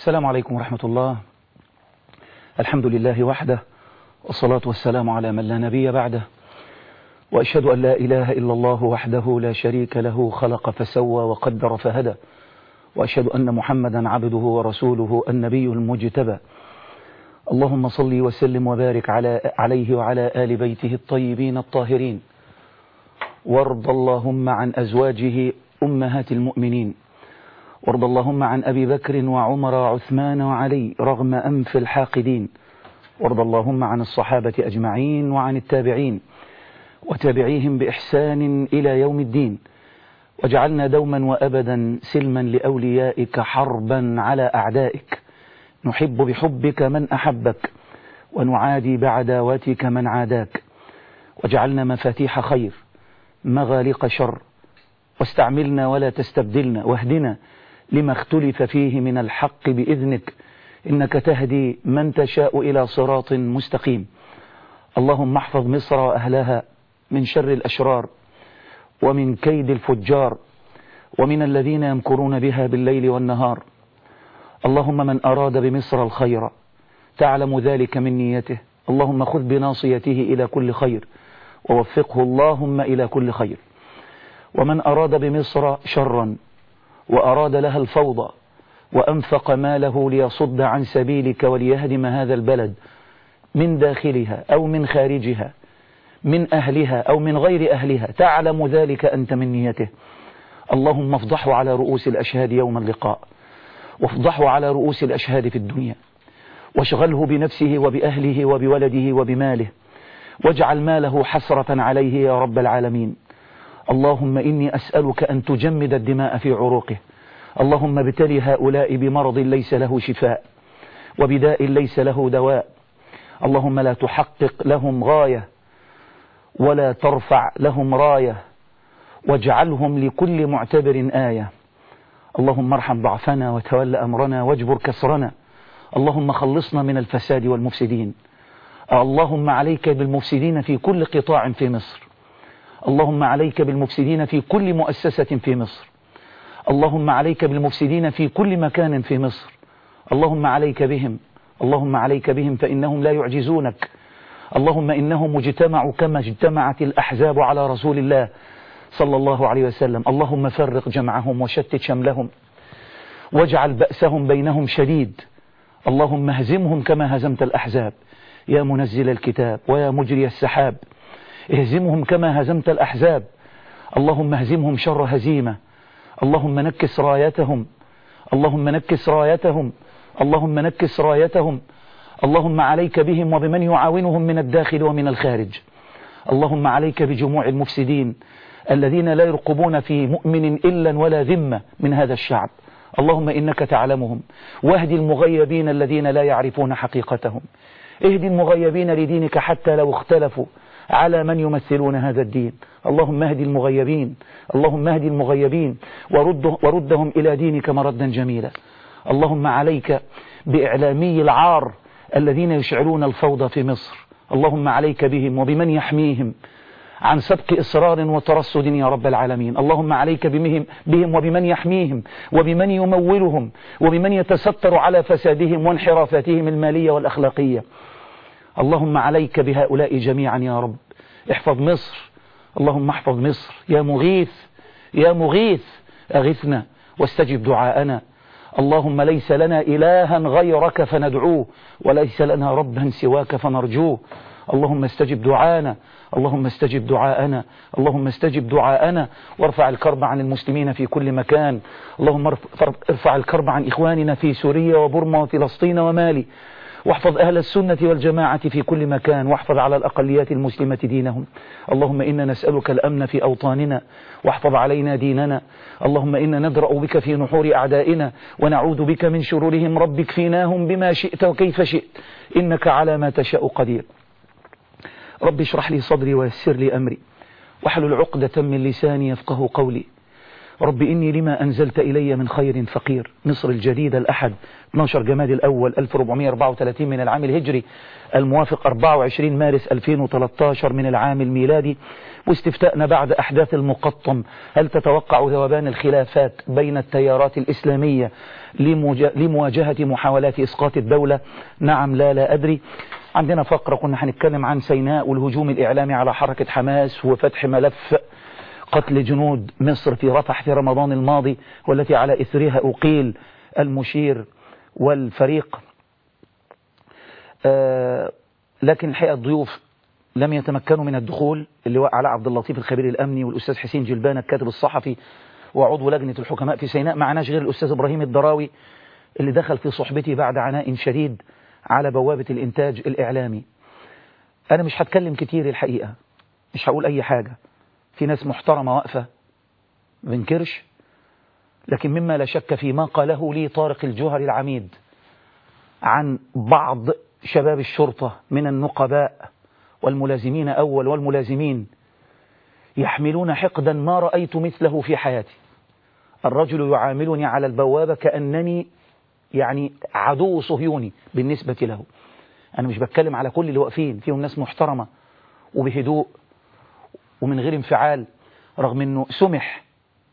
السلام عليكم ورحمة الله الحمد لله وحده والصلاة والسلام على من لا نبي بعده وأشهد أن لا إله إلا الله وحده لا شريك له خلق فسوى وقدر فهدى وأشهد أن محمدا عبده ورسوله النبي المجتبى اللهم صل وسلم وبارك على عليه وعلى آل بيته الطيبين الطاهرين وارض اللهم عن أزواجه أمهات المؤمنين وارض اللهم عن أبي بكر وعمر وعثمان وعلي رغم أنف الحاقدين وارض اللهم عن الصحابة أجمعين وعن التابعين وتابعيهم بإحسان إلى يوم الدين واجعلنا دوما وأبدا سلما لأوليائك حربا على أعدائك نحب بحبك من أحبك ونعادي بعداوتك من عاداك واجعلنا مفاتيح خير مغالق شر واستعملنا ولا تستبدلنا واهدنا لما اختلف فيه من الحق بإذنك إنك تهدي من تشاء إلى صراط مستقيم اللهم احفظ مصر وأهلها من شر الأشرار ومن كيد الفجار ومن الذين يمكرون بها بالليل والنهار اللهم من أراد بمصر الخير تعلم ذلك من نيته اللهم خذ بناصيته إلى كل خير ووفقه اللهم إلى كل خير ومن أراد بمصر شرا وأراد لها الفوضى وأنفق ماله ليصد عن سبيلك وليهدم هذا البلد من داخلها أو من خارجها من أهلها أو من غير أهلها تعلم ذلك أنت من نيته اللهم افضحه على رؤوس الأشهاد يوم اللقاء وافضحه على رؤوس الأشهاد في الدنيا واشغله بنفسه وبأهله وبولده وبماله واجعل ماله حسرة عليه يا رب العالمين اللهم إني أسألك أن تجمد الدماء في عروقه اللهم ابتلي هؤلاء بمرض ليس له شفاء وبداء ليس له دواء اللهم لا تحقق لهم غاية ولا ترفع لهم راية واجعلهم لكل معتبر آية اللهم ارحم ضعفنا وتول أمرنا واجبر كسرنا اللهم خلصنا من الفساد والمفسدين اللهم عليك بالمفسدين في كل قطاع في مصر اللهم عليك بالمفسدين في كل مؤسسة في مصر اللهم عليك بالمفسدين في كل مكان في مصر اللهم عليك بهم اللهم عليك بهم فإنهم لا يعجزونك اللهم إنهم اجتمعوا كما اجتمعت الأحزاب على رسول الله صلى الله عليه وسلم اللهم فرق جمعهم وشتت شملهم واجعل بأسهم بينهم شديد اللهم اهزمهم كما هزمت الأحزاب يا منزل الكتاب ويا مجري السحاب اهزمهم كما هزمت الأحزاب اللهم اهزمهم شر هزيمة اللهم نكس رايتهم اللهم نكس رايتهم اللهم نكس رايتهم اللهم عليك بهم وبمن يعاونهم من الداخل ومن الخارج اللهم عليك بجموع المفسدين الذين لا يرقبون في مؤمن إلا ولا ذمة من هذا الشعب اللهم إنك تعلمهم واهد المغيبين الذين لا يعرفون حقيقتهم اهد المغيبين لدينك حتى لو اختلفوا على من يمثلون هذا الدين اللهم اهد المغيبين اللهم اهد المغيبين ورد وردهم إلى دينك مردا جميلا اللهم عليك بإعلامي العار الذين يشعلون الفوضى في مصر اللهم عليك بهم وبمن يحميهم عن سبق إصرار وترصد يا رب العالمين اللهم عليك بهم, بهم وبمن يحميهم وبمن يمولهم وبمن يتستر على فسادهم وانحرافاتهم المالية والأخلاقية اللهم عليك بهؤلاء جميعا يا رب احفظ مصر اللهم احفظ مصر يا مغيث يا مغيث أغثنا واستجب دعاءنا اللهم ليس لنا إلها غيرك فندعوه وليس لنا ربا سواك فنرجوه اللهم استجب دعانا اللهم استجب دعاءنا اللهم استجب دعاءنا وارفع الكرب عن المسلمين في كل مكان اللهم ارفع الكرب عن إخواننا في سوريا وبرما وفلسطين ومالي واحفظ أهل السنة والجماعة في كل مكان واحفظ على الأقليات المسلمة دينهم اللهم إنا نسألك الأمن في أوطاننا واحفظ علينا ديننا اللهم إنا ندرأ بك في نحور أعدائنا ونعوذ بك من شرورهم رب اكفيناهم بما شئت وكيف شئت إنك على ما تشاء قدير رب اشرح لي صدري ويسر لي أمري واحلل عقدة من لساني يفقه قولي رب إني لما أنزلت إلي من خير فقير مصر الجديدة الأحد 12 جماد الأول 1434 من العام الهجري الموافق 24 مارس 2013 من العام الميلادي واستفتاءنا بعد أحداث المقطم هل تتوقع ذوبان الخلافات بين التيارات الإسلامية لمواجهة محاولات إسقاط الدولة نعم لا لا أدري عندنا فقرة كنا هنتكلم عن سيناء والهجوم الإعلامي على حركة حماس وفتح ملف قتل جنود مصر في رفح في رمضان الماضي والتي على إثرها أقيل المشير والفريق آه لكن الحقيقة الضيوف لم يتمكنوا من الدخول اللي على عبد اللطيف الخبير الأمني والأستاذ حسين جلبان الكاتب الصحفي وعضو لجنة الحكماء في سيناء معناش غير الأستاذ إبراهيم الدراوي اللي دخل في صحبتي بعد عناء شديد على بوابة الإنتاج الإعلامي أنا مش هتكلم كتير الحقيقة مش هقول أي حاجة في ناس محترمة واقفة بنكرش لكن مما لا شك في ما قاله لي طارق الجوهري العميد عن بعض شباب الشرطة من النقباء والملازمين أول والملازمين يحملون حقدا ما رأيت مثله في حياتي الرجل يعاملني على البوابة كأنني يعني عدو صهيوني بالنسبة له أنا مش بتكلم على كل اللي واقفين فيهم ناس محترمة وبهدوء ومن غير انفعال رغم أنه سمح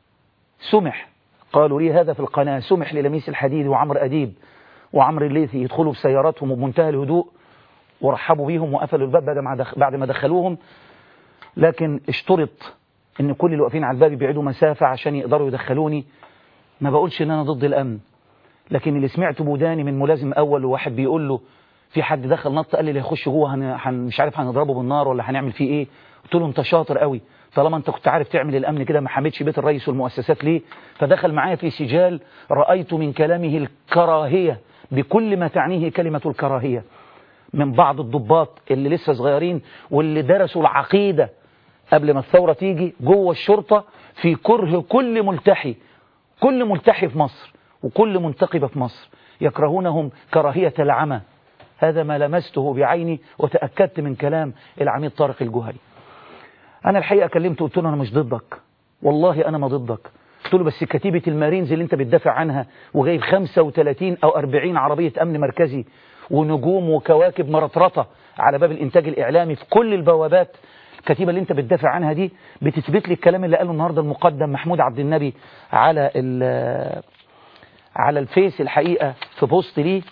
سمح قالوا لي هذا في القناة سمح للميس الحديد وعمر أديب وعمر الليثي يدخلوا بسياراتهم وبمنتهى الهدوء ورحبوا بيهم وقفلوا الباب بعد ما بعد ما دخلوهم لكن اشترط ان كل اللي واقفين على الباب يبعدوا مسافة عشان يقدروا يدخلوني ما بقولش ان انا ضد الامن لكن اللي سمعته بوداني من ملازم اول وواحد بيقول له في حد دخل نط قال لي اللي هيخش جوه هن... هن... مش عارف هنضربه بالنار ولا هنعمل فيه ايه قلت له انت شاطر قوي طالما انت كنت عارف تعمل الامن كده ما حميتش بيت الرئيس والمؤسسات ليه فدخل معايا في سجال رايت من كلامه الكراهيه بكل ما تعنيه كلمه الكراهيه من بعض الضباط اللي لسه صغيرين واللي درسوا العقيده قبل ما الثوره تيجي جوه الشرطه في كره كل ملتحي كل ملتحي في مصر وكل منتقبه في مصر يكرهونهم كراهيه العمى هذا ما لمسته بعيني وتأكدت من كلام العميد طارق الجوهري أنا الحقيقة كلمته قلت له أنا مش ضدك والله أنا ما ضدك قلت له بس كتيبة المارينز اللي أنت بتدافع عنها وجايب 35 أو 40 عربية أمن مركزي ونجوم وكواكب مرطرطة على باب الإنتاج الإعلامي في كل البوابات الكتيبة اللي أنت بتدافع عنها دي بتثبت لي الكلام اللي قاله النهاردة المقدم محمود عبد النبي على على الفيس الحقيقة في بوست ليه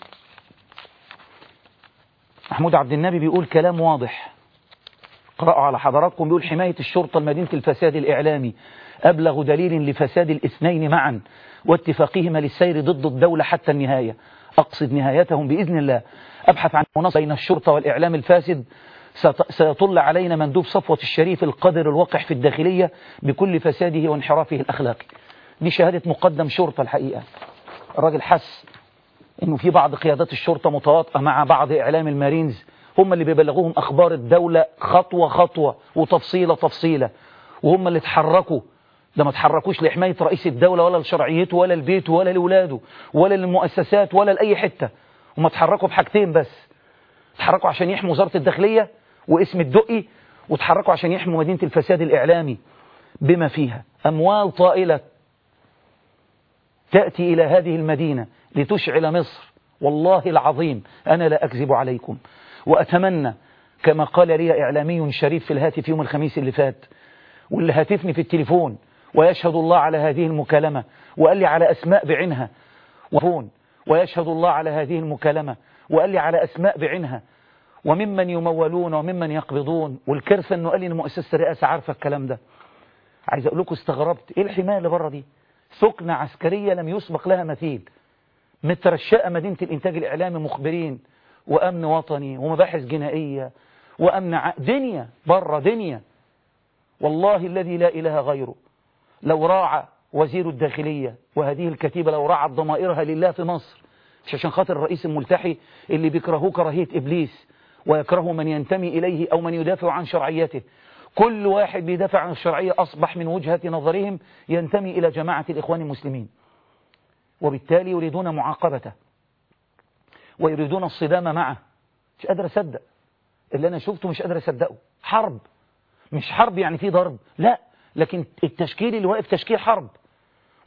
محمود عبد النبي بيقول كلام واضح قرأوا على حضراتكم بيقول حماية الشرطة لمدينة الفساد الإعلامي أبلغ دليل لفساد الاثنين معا واتفاقهما للسير ضد الدولة حتى النهاية أقصد نهايتهم بإذن الله أبحث عن مناصة بين الشرطة والإعلام الفاسد سيطل علينا مندوب صفوة الشريف القدر الوقح في الداخلية بكل فساده وانحرافه الأخلاقي دي شهادة مقدم شرطة الحقيقة الراجل حس انه في بعض قيادات الشرطة متواطئة مع بعض اعلام المارينز هم اللي بيبلغوهم اخبار الدولة خطوة خطوة وتفصيلة تفصيلة وهم اللي اتحركوا ده ما اتحركوش لحماية رئيس الدولة ولا لشرعيته ولا لبيته ولا لولاده ولا للمؤسسات ولا لأي حتة هم اتحركوا بحاجتين بس اتحركوا عشان يحموا وزارة الداخلية واسم الدقي واتحركوا عشان يحموا مدينة الفساد الإعلامي بما فيها أموال طائلة تأتي إلى هذه المدينة لتشعل مصر والله العظيم أنا لا أكذب عليكم وأتمنى كما قال لي إعلامي شريف في الهاتف يوم الخميس اللي فات واللي هاتفني في التليفون ويشهد الله على هذه المكالمة وقال لي على أسماء بعينها وفون ويشهد الله على هذه المكالمة وقال لي على أسماء بعينها وممن يمولون وممن يقبضون والكارثة أنه قال لي إن مؤسسة الرئاسة عارفة الكلام ده عايز أقول لكم استغربت إيه الحماية اللي بره دي سكنة عسكرية لم يسبق لها مثيل مترشقة مدينة الإنتاج الإعلامي مخبرين وأمن وطني ومباحث جنائية وأمن ع... دنيا بره دنيا والله الذي لا إله غيره لو راعى وزير الداخلية وهذه الكتيبة لو راعت ضمائرها لله في مصر مش عشان خاطر الرئيس الملتحي اللي بيكرهوه كراهية إبليس ويكره من ينتمي إليه أو من يدافع عن شرعيته كل واحد بيدافع عن الشرعية أصبح من وجهة نظرهم ينتمي إلى جماعة الإخوان المسلمين وبالتالي يريدون معاقبته ويريدون الصدام معه مش قادر أصدق اللي أنا شفته مش قادر أصدقه حرب مش حرب يعني في ضرب لا لكن التشكيل اللي واقف تشكيل حرب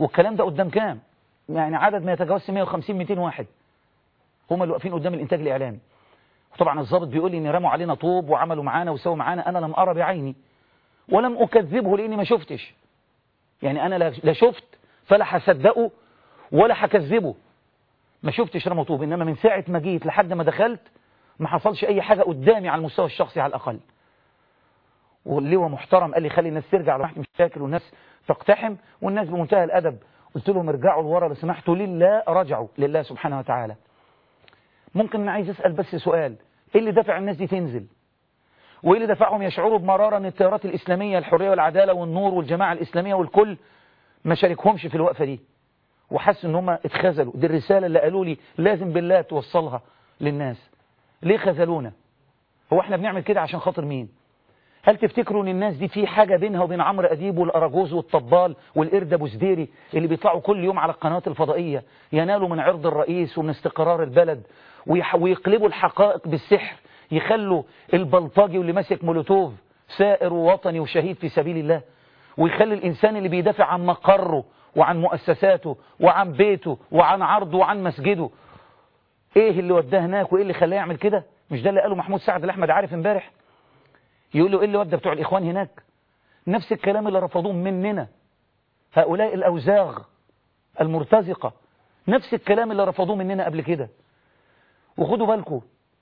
والكلام ده قدام كام يعني عدد ما يتجاوزش 150 200 واحد هم اللي واقفين قدام الانتاج الاعلامي وطبعا الضابط بيقول لي ان رموا علينا طوب وعملوا معانا وسووا معانا انا لم ارى بعيني ولم اكذبه لاني ما شفتش يعني انا لا شفت فلا هصدقه ولا هكذبه ما شفتش رموا طوب انما من ساعه ما جيت لحد ما دخلت ما حصلش اي حاجه قدامي على المستوى الشخصي على الاقل واللواء محترم قال لي خلي الناس ترجع لو مش فاكر والناس تقتحم والناس بمنتهى الادب قلت لهم ارجعوا لورا لو سمحتوا لله رجعوا لله سبحانه وتعالى ممكن انا عايز اسال بس سؤال ايه اللي دفع الناس دي تنزل وايه اللي دفعهم يشعروا بمراره ان التيارات الاسلاميه الحريه والعداله والنور والجماعه الاسلاميه والكل ما شاركهمش في الوقفه دي وحسوا ان هم اتخذلوا دي الرساله اللي قالوا لي لازم بالله توصلها للناس ليه خذلونا هو احنا بنعمل كده عشان خاطر مين هل تفتكروا ان الناس دي في حاجة بينها وبين عمرو أديب والأراجوز والطبال والقرد أبو زديري اللي بيطلعوا كل يوم على القنوات الفضائية ينالوا من عرض الرئيس ومن استقرار البلد ويقلبوا الحقائق بالسحر يخلوا البلطجي واللي ماسك مولوتوف سائر ووطني وشهيد في سبيل الله ويخلي الإنسان اللي بيدافع عن مقره وعن مؤسساته وعن بيته وعن عرضه وعن مسجده ايه اللي وداه هناك وايه اللي خلاه يعمل كده مش ده اللي قاله محمود سعد الاحمد عارف امبارح يقول له ايه اللي ودى بتوع الاخوان هناك نفس الكلام اللي رفضوه مننا هؤلاء الاوزاغ المرتزقه نفس الكلام اللي رفضوه مننا قبل كده وخدوا بالكم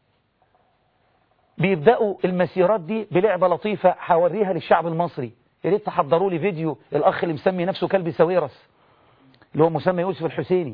بيبداوا المسيرات دي بلعبه لطيفه هوريها للشعب المصري يا ريت تحضروا لي فيديو الاخ اللي مسمي نفسه كلب ساويرس اللي هو مسمى يوسف الحسيني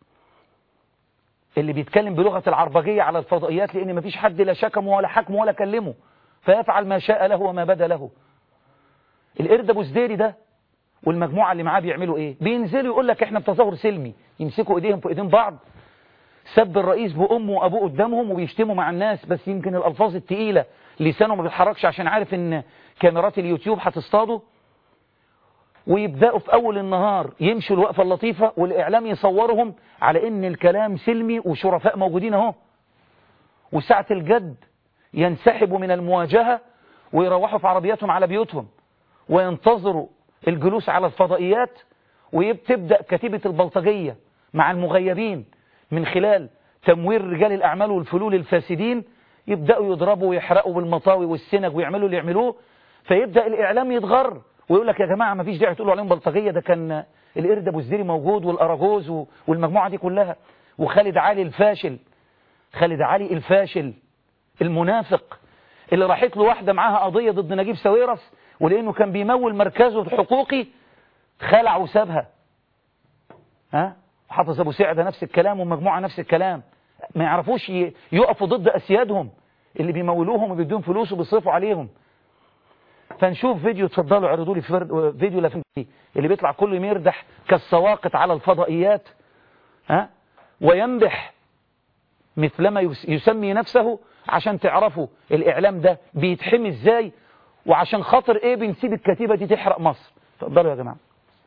اللي بيتكلم بلغة العربجية على الفضائيات لأن مفيش حد لا شكمه ولا حكمه ولا كلمه فيفعل ما شاء له وما بدا له القرد ابو زديري ده والمجموعة اللي معاه بيعملوا ايه بينزلوا يقول لك احنا بتظاهر سلمي يمسكوا ايديهم في ايدين بعض سب الرئيس بأمه وأبوه قدامهم وبيشتموا مع الناس بس يمكن الألفاظ التقيلة لسانه ما بيتحركش عشان عارف ان كاميرات اليوتيوب هتصطاده ويبدأوا في أول النهار يمشوا الوقفة اللطيفة والإعلام يصورهم على إن الكلام سلمي وشرفاء موجودين أهو وساعة الجد ينسحبوا من المواجهة ويروحوا في عربياتهم على بيوتهم وينتظروا الجلوس على الفضائيات وتبدأ كتيبة البلطجية مع المغيبين من خلال تموير رجال الأعمال والفلول الفاسدين يبدأوا يضربوا ويحرقوا بالمطاوي والسنج ويعملوا اللي يعملوه فيبدأ الإعلام يتغر ويقول لك يا جماعة ما فيش داعي تقولوا عليهم بلطجية ده كان القرد ابو الزيري موجود والأراجوز والمجموعة دي كلها وخالد علي الفاشل خالد علي الفاشل المنافق اللي راحت له واحدة معاها قضية ضد نجيب ساويرس ولأنه كان بيمول مركزه الحقوقي خلع وسابها ها حافظ أبو سعدة نفس الكلام والمجموعة نفس الكلام ما يعرفوش يقفوا ضد أسيادهم اللي بيمولوهم وبيدوهم فلوس وبيصرفوا عليهم فنشوف فيديو اتفضلوا عرضوا لي فيديو لفندي اللي بيطلع كله يمردح كالسواقط على الفضائيات ها وينبح مثلما يسمي نفسه عشان تعرفوا الإعلام ده بيتحمي ازاي وعشان خاطر ايه بنسيب الكتيبة دي تحرق مصر اتفضلوا يا جماعة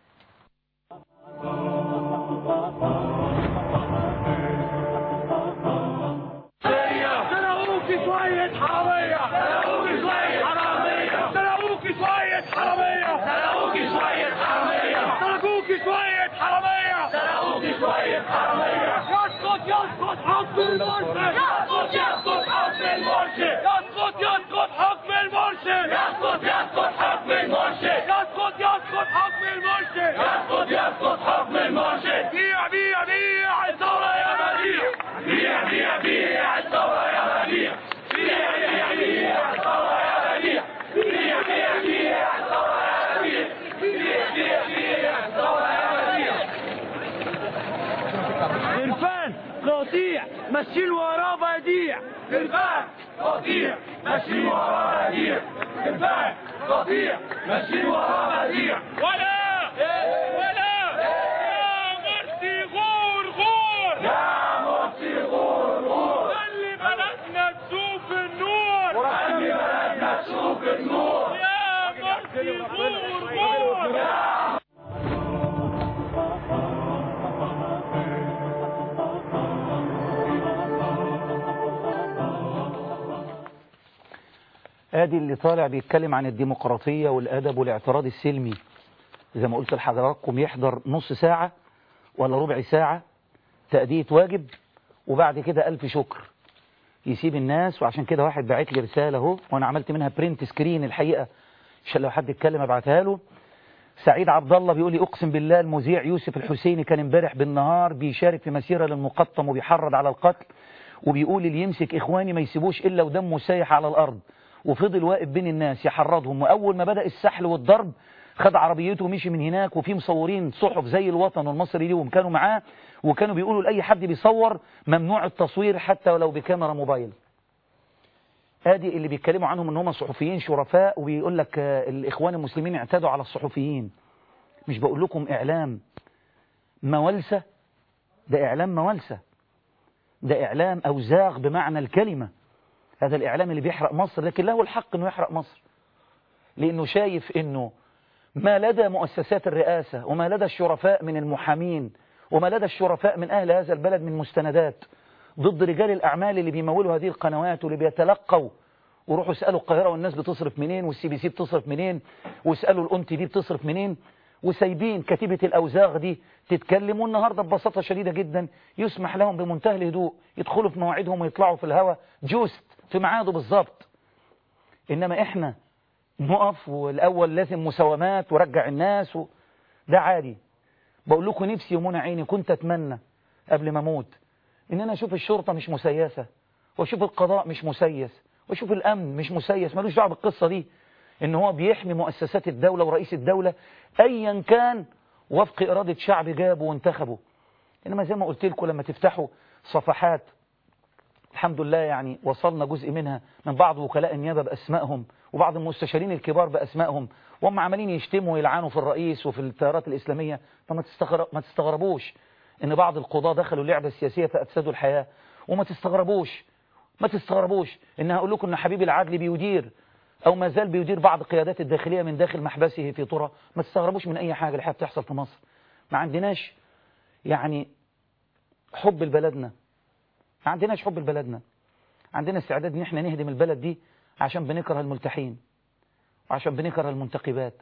يسقط يسقط حكم المرشد يسقط يسقط حكم المرشد يسقط يسقط حكم المرشد يسقط يسقط حكم المرشد يسقط يسقط حكم المرشد يسقط يسقط حكم المرشد بيع بيع بيع الثورة يا بديع بيع بيع بيع الثورة يا بديع بيع بيع بيع الثورة يا بديع بيع بيع بيع الثورة يا بديع بيع بيع بيع الثورة يا بديع الفن قطيع ماشيين وراه بديع الفن قطيع ماشيين وراه بديع الفن قطيع ماشيين وراه بديع ولا ولا يا مرسي غور غور يا مرسي غور غور خلي بلدنا تشوف النور خلي بلدنا تشوف النور يا مرسي غور غور ادي اللي طالع بيتكلم عن الديمقراطية والادب والاعتراض السلمي زي ما قلت لحضراتكم يحضر نص ساعة ولا ربع ساعة تأدية واجب وبعد كده ألف شكر يسيب الناس وعشان كده واحد باعت لي رسالة اهو وانا عملت منها برنت سكرين الحقيقة عشان لو حد اتكلم ابعتها له سعيد عبد الله بيقول لي اقسم بالله المذيع يوسف الحسيني كان امبارح بالنهار بيشارك في مسيرة للمقطم وبيحرض على القتل وبيقول اللي يمسك اخواني ما يسيبوش الا ودمه سايح على الارض وفضل واقف بين الناس يحرضهم واول ما بدأ السحل والضرب خد عربيته ومشي من هناك وفي مصورين صحف زي الوطن والمصري ليهم كانوا معاه وكانوا بيقولوا لأي حد بيصور ممنوع التصوير حتى ولو بكاميرا موبايل ادي اللي بيتكلموا عنهم ان هم صحفيين شرفاء وبيقول لك آه، الاخوان المسلمين اعتدوا على الصحفيين مش بقول لكم اعلام مولسة ده اعلام مولسة ده اعلام اوزاغ بمعنى الكلمة هذا الاعلام اللي بيحرق مصر لكن له الحق انه يحرق مصر لانه شايف انه ما لدى مؤسسات الرئاسة وما لدى الشرفاء من المحامين وما لدى الشرفاء من أهل هذا البلد من مستندات ضد رجال الأعمال اللي بيمولوا هذه القنوات واللي بيتلقوا وروحوا اسألوا القاهرة والناس بتصرف منين والسي بي سي بتصرف منين واسألوا الأون تي في بتصرف منين وسايبين كتيبة الأوزاغ دي تتكلموا النهاردة ببساطة شديدة جدا يسمح لهم بمنتهى الهدوء يدخلوا في مواعيدهم ويطلعوا في الهواء جوست في ميعاده بالظبط إنما إحنا نقف والأول لازم مساومات ورجع الناس و... ده عادي بقول لكم نفسي يومنا عيني كنت أتمنى قبل ما أموت إن أنا أشوف الشرطة مش مسيسة وأشوف القضاء مش مسيس وأشوف الأمن مش مسيس ملوش دعوه بالقصة دي إن هو بيحمي مؤسسات الدولة ورئيس الدولة أيا كان وفق إرادة شعب جابه وانتخبه إنما زي ما قلت لكم لما تفتحوا صفحات الحمد لله يعني وصلنا جزء منها من بعض وكلاء النيابة بأسمائهم وبعض المستشارين الكبار بأسمائهم وهم عمالين يشتموا ويلعنوا في الرئيس وفي التيارات الإسلامية فما تستغرب ما تستغربوش إن بعض القضاة دخلوا اللعبة السياسية فأفسدوا الحياة وما تستغربوش ما تستغربوش إن هقول لكم إن حبيب العدل بيدير أو ما زال بيدير بعض قيادات الداخلية من داخل محبسه في طرة ما تستغربوش من أي حاجة اللي بتحصل في مصر ما عندناش يعني حب لبلدنا ما عندناش حب لبلدنا عندنا استعداد ان احنا نهدم البلد دي عشان بنكره الملتحين وعشان بنكره المنتقبات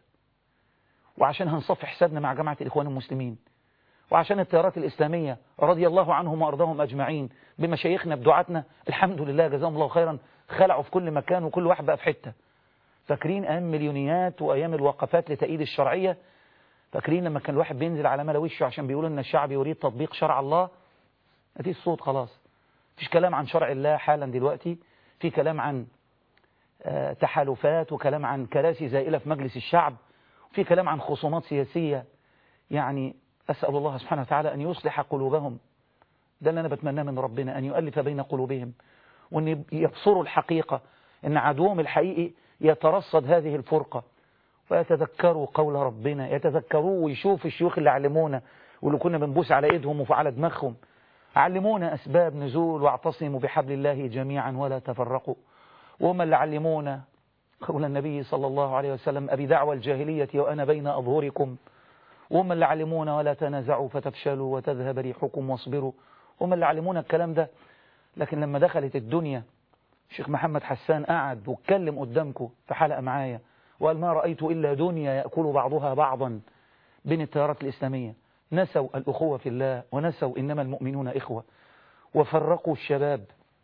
وعشان هنصف حسابنا مع جماعة الإخوان المسلمين وعشان التيارات الإسلامية رضي الله عنهم وأرضاهم أجمعين بمشايخنا بدعاتنا الحمد لله جزاهم الله خيرا خلعوا في كل مكان وكل واحد بقى في حتة فاكرين أيام مليونيات وأيام الوقفات لتأييد الشرعية فاكرين لما كان الواحد بينزل على ملا وشه عشان بيقولوا ان الشعب يريد تطبيق شرع الله ادي الصوت خلاص مفيش كلام عن شرع الله حالا دلوقتي في كلام عن آه، تحالفات وكلام عن كراسي زائلة في مجلس الشعب في كلام عن خصومات سياسية يعني أسأل الله سبحانه وتعالى أن يصلح قلوبهم ده اللي أنا بتمناه من ربنا أن يؤلف بين قلوبهم وأن يبصروا الحقيقة أن عدوهم الحقيقي يترصد هذه الفرقة ويتذكروا قول ربنا يتذكروا ويشوفوا الشيوخ اللي علمونا واللي كنا بنبوس على ايدهم وعلى دماغهم علمونا أسباب نزول واعتصموا بحبل الله جميعا ولا تفرقوا وهم اللي علمونا قول النبي صلى الله عليه وسلم أبي دعوى الجاهلية وأنا بين أظهركم وهم اللي علمونا ولا تنازعوا فتفشلوا وتذهب ريحكم واصبروا هم اللي علمونا الكلام ده لكن لما دخلت الدنيا الشيخ محمد حسان قعد واتكلم قدامكم في حلقة معايا وقال ما رأيت إلا دنيا يأكل بعضها بعضا بين التيارات الإسلامية نسوا الأخوة في الله ونسوا إنما المؤمنون إخوة وفرقوا الشباب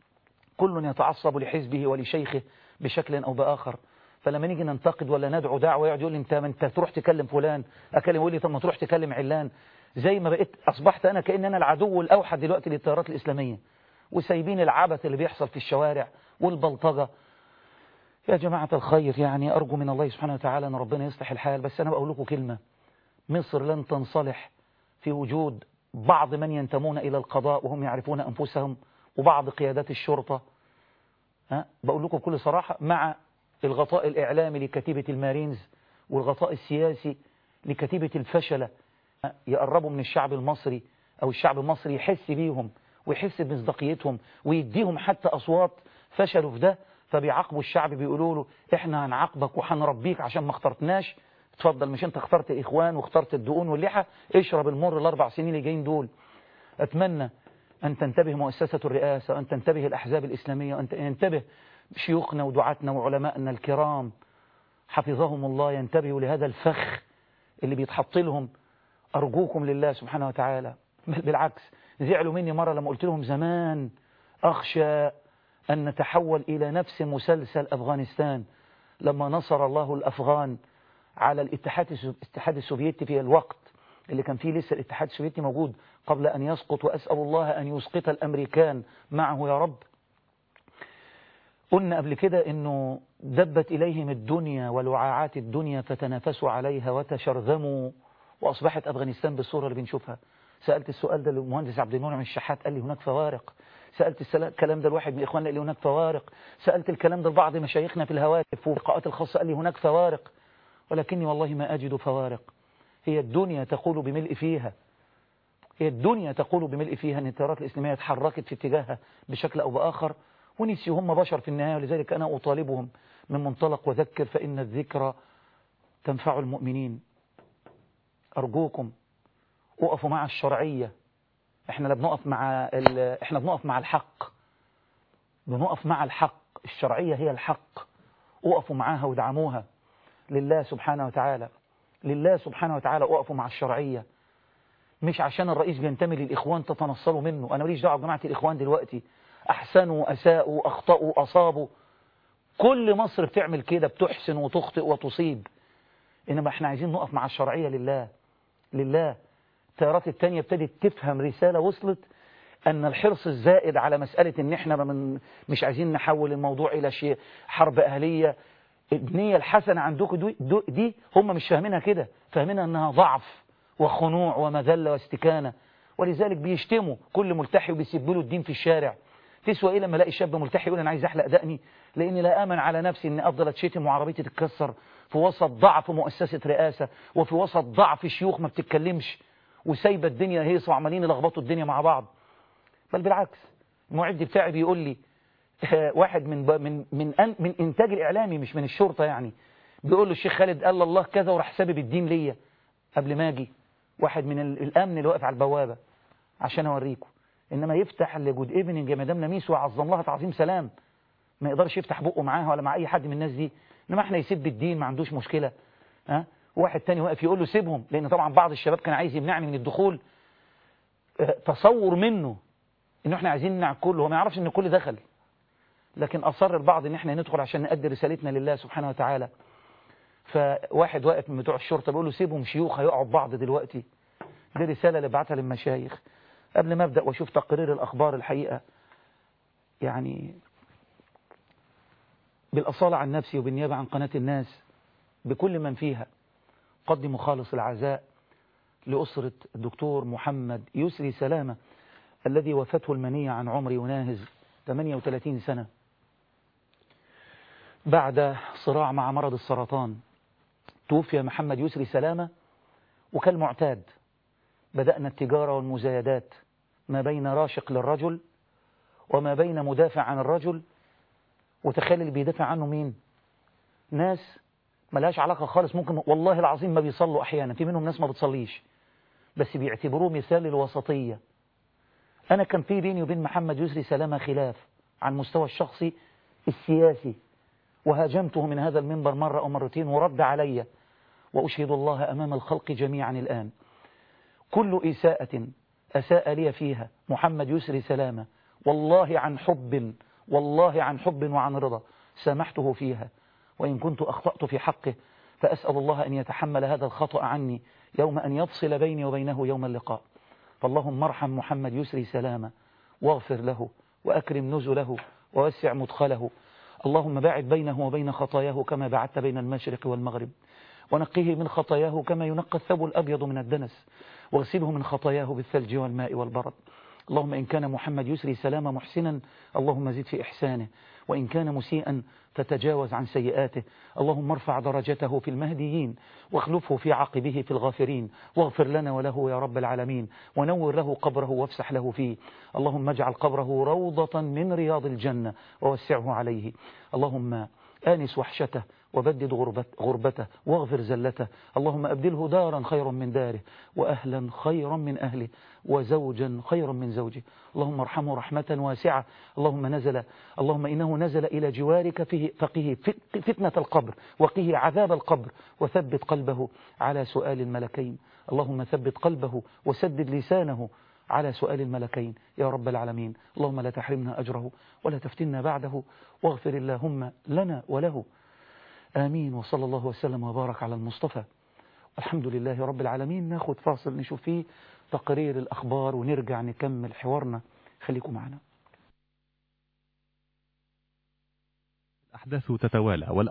كل يتعصب لحزبه ولشيخه بشكل أو بآخر فلما نيجي ننتقد ولا ندعو دعوة يقعد يقول لي انت ما انت تروح تكلم فلان اكلم يقول لي طب ما تروح تكلم علان زي ما بقيت اصبحت انا كأن انا العدو الاوحد دلوقتي للتيارات الاسلاميه وسايبين العبث اللي بيحصل في الشوارع والبلطجه يا جماعه الخير يعني ارجو من الله سبحانه وتعالى ان ربنا يصلح الحال بس انا بقول لكم كلمه مصر لن تنصلح في وجود بعض من ينتمون الى القضاء وهم يعرفون انفسهم وبعض قيادات الشرطه ها بقول لكم بكل صراحه مع الغطاء الإعلامي لكتيبة المارينز والغطاء السياسي لكتيبة الفشلة يقربوا من الشعب المصري أو الشعب المصري يحس بيهم ويحس بمصداقيتهم ويديهم حتى أصوات فشلوا في ده فبيعاقبوا الشعب بيقولوا له احنا هنعاقبك وهنربيك عشان ما اخترتناش اتفضل مش انت اخترت اخوان واخترت الدقون واللحى اشرب المر الاربع سنين اللي جايين دول اتمنى ان تنتبه مؤسسة الرئاسة وان تنتبه الاحزاب الاسلامية وان ينتبه شيوخنا ودعاتنا وعلمائنا الكرام حفظهم الله ينتبهوا لهذا الفخ اللي بيتحط لهم أرجوكم لله سبحانه وتعالى بل بالعكس زعلوا مني مرة لما قلت لهم زمان أخشى أن نتحول إلى نفس مسلسل أفغانستان لما نصر الله الأفغان على الاتحاد الاتحاد السوفيتي في الوقت اللي كان فيه لسه الاتحاد السوفيتي موجود قبل أن يسقط وأسأل الله أن يسقط الأمريكان معه يا رب قلنا قبل كده أنه دبت إليهم الدنيا ولعاعات الدنيا فتنافسوا عليها وتشرذموا وأصبحت أفغانستان بالصورة اللي بنشوفها سألت السؤال ده للمهندس عبد المنعم الشحات قال لي هناك فوارق سألت الكلام ده لواحد من إخواننا قال لي هناك فوارق سألت الكلام ده لبعض مشايخنا في الهواتف واللقاءات الخاصة قال لي هناك فوارق ولكني والله ما أجد فوارق هي الدنيا تقول بملء فيها هي الدنيا تقول بملء فيها أن التيارات الإسلامية تحركت في اتجاهها بشكل أو بآخر ونسيوا هم بشر في النهاية ولذلك أنا أطالبهم من منطلق وذكر فإن الذكرى تنفع المؤمنين أرجوكم وقفوا مع الشرعية احنا لا بنقف مع احنا بنقف مع الحق بنقف مع الحق الشرعية هي الحق وقفوا معاها ودعموها لله سبحانه وتعالى لله سبحانه وتعالى وقفوا مع الشرعية مش عشان الرئيس بينتمي للإخوان تتنصلوا منه أنا ماليش دعوة بجماعة الإخوان دلوقتي أحسنوا أساءوا أخطأوا أصابوا كل مصر بتعمل كده بتحسن وتخطئ وتصيب إنما احنا عايزين نقف مع الشرعية لله لله التيارات التانية ابتدت تفهم رسالة وصلت أن الحرص الزائد على مسألة أن احنا من مش عايزين نحول الموضوع إلى شيء حرب أهلية النية الحسنة عندكم دي, دي هم مش فاهمينها كده فاهمينها أنها ضعف وخنوع ومذلة واستكانة ولذلك بيشتموا كل ملتحي وبيسيبوا له الدين في الشارع تسوى ايه لما الاقي شاب ملتحي يقول انا عايز احلق دقني لاني لا امن على نفسي اني افضل اتشتم وعربيتي تتكسر في وسط ضعف مؤسسة رئاسة وفي وسط ضعف شيوخ ما بتتكلمش وسايبه الدنيا هيص وعمالين يلخبطوا الدنيا مع بعض بل بالعكس المعد بتاعي بيقول لي واحد من من من أن من انتاج الاعلامي مش من الشرطه يعني بيقول له الشيخ خالد قال الله كذا وراح سابب الدين ليا قبل ما اجي واحد من الامن اللي واقف على البوابه عشان اوريكم انما يفتح لجود ايفنينج يا مدام لميس وعظم لها تعظيم سلام ما يقدرش يفتح بقه معاها ولا مع اي حد من الناس دي انما احنا يسب الدين ما عندوش مشكله ها واحد تاني واقف يقول له سيبهم لان طبعا بعض الشباب كان عايز يمنعني من الدخول تصور منه ان احنا عايزين نمنع الكل هو ما يعرفش ان الكل دخل لكن اصر البعض ان احنا ندخل عشان نأدي رسالتنا لله سبحانه وتعالى فواحد واقف من بتوع الشرطه بيقول له سيبهم شيوخ هيقعوا بعض دلوقتي دي رساله اللي بعتها للمشايخ قبل ما ابدا واشوف تقرير الاخبار الحقيقه يعني بالاصاله عن نفسي وبالنيابه عن قناه الناس بكل من فيها قدم خالص العزاء لأسرة الدكتور محمد يسري سلامة الذي وفته المنية عن عمر يناهز 38 سنة بعد صراع مع مرض السرطان توفي محمد يسري سلامة وكالمعتاد بدأنا التجارة والمزايدات ما بين راشق للرجل وما بين مدافع عن الرجل وتخيل اللي بيدافع عنه مين ناس ملهاش علاقة خالص ممكن والله العظيم ما بيصلوا أحيانا في منهم ناس ما بتصليش بس بيعتبروه مثال للوسطية أنا كان في بيني وبين محمد يسري سلامة خلاف عن مستوى الشخصي السياسي وهاجمته من هذا المنبر مرة أو مرتين ورد علي وأشهد الله أمام الخلق جميعا الآن كل إساءة أساء لي فيها محمد يسري سلامة والله عن حب والله عن حب وعن رضا سامحته فيها وإن كنت أخطأت في حقه فأسأل الله أن يتحمل هذا الخطأ عني يوم أن يفصل بيني وبينه يوم اللقاء فاللهم ارحم محمد يسري سلامة واغفر له وأكرم نزله ووسع مدخله اللهم باعد بينه وبين خطاياه كما بعدت بين المشرق والمغرب ونقيه من خطاياه كما ينقى الثوب الأبيض من الدنس واغسله من خطاياه بالثلج والماء والبرد اللهم إن كان محمد يسري سلامة محسنا اللهم زد في إحسانه وإن كان مسيئا فتجاوز عن سيئاته اللهم ارفع درجته في المهديين واخلفه في عقبه في الغافرين واغفر لنا وله يا رب العالمين ونور له قبره وافسح له فيه اللهم اجعل قبره روضة من رياض الجنة ووسعه عليه اللهم آنس وحشته وبدد غربت غربته واغفر زلته اللهم أبدله دارا خيرا من داره وأهلا خيرا من أهله وزوجا خيرا من زوجه اللهم ارحمه رحمة واسعة اللهم نزل اللهم إنه نزل إلى جوارك فيه فقه فتنة القبر وقه عذاب القبر وثبت قلبه على سؤال الملكين اللهم ثبت قلبه وسدد لسانه على سؤال الملكين يا رب العالمين اللهم لا تحرمنا أجره ولا تفتنا بعده واغفر اللهم لنا وله آمين وصلى الله وسلم وبارك على المصطفى الحمد لله رب العالمين ناخد فاصل نشوف فيه تقرير الأخبار ونرجع نكمل حوارنا خليكم معنا الأحداث تتوالى